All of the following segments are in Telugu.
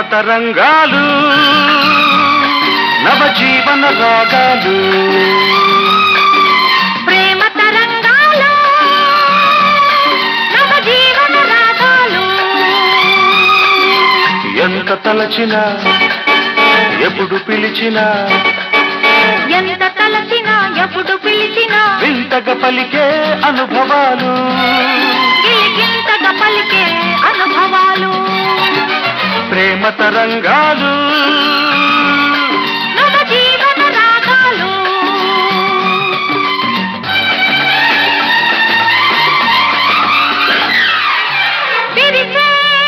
తరంగాలు నవజీవన రాగాలు ప్రేమ తరంగాలు నవ జీవన రాగాలు ఎంత తలచినా ఎప్పుడు పిలిచినా ఎంత తలచినా ఎప్పుడు పిలిచినా వింతగా పలికే అనుభవాలు గిలిగింతగా పలికే అనుభవాలు ప్రేమ తరంగాలు నవ జీవన రాగాలు విరిసే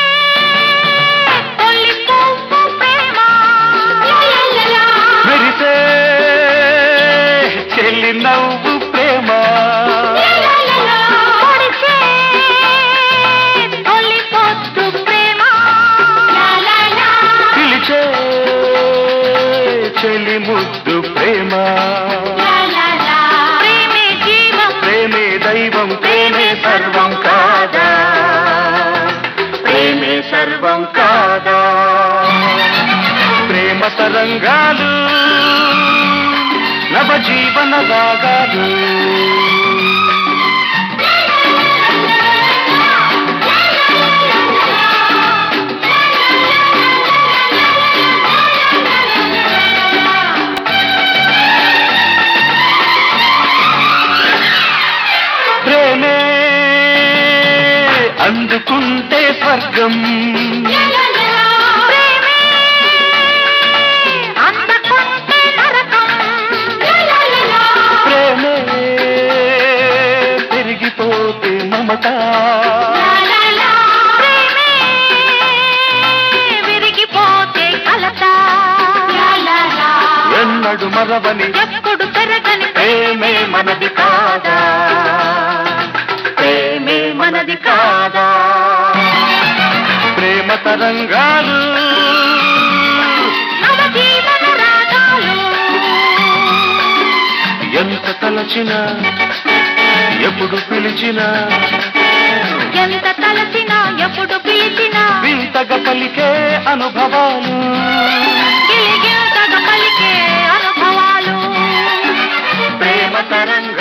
తొలి పువ్వు ప్రేమ మెరిసే చెల్లి నవ్వు ప్రేమ పొడిసే తొలి పొద్దు ప్రేమ పిలిచే చెల్లి ముద్దు ప్రేమ ప్రేమే జీవం ప్రేమే దైవం ప్రేమే సర్వం కాదా ప్రేమే సర్వం కాదా ప్రేమ తరంగాలు నవజీవన రాగాలు ప్రేమే అందుకుంటే స్వర్గం ప్రేమే అందకుంటే నరకం ప్రేమే పెరిగిపోతే మమత ప్రేమే విరిగిపోతే కలత ఎన్నడు మరవని ఎప్పుడు పెరగని ప్రేమే మనది కాదా ప్రేమే మనది కాదా ప్రేమ తరంగాలు నవ జీవన రాగాలు ఎంత తలచినా ఎప్పుడు పిలిచినా ఎంత తలచినా ఎప్పుడు పిలిచినా వింతగా పలికే అనుభవాలు గిలిగింతగా పలికే అనుభవాలు ప్రేమ తరంగాలు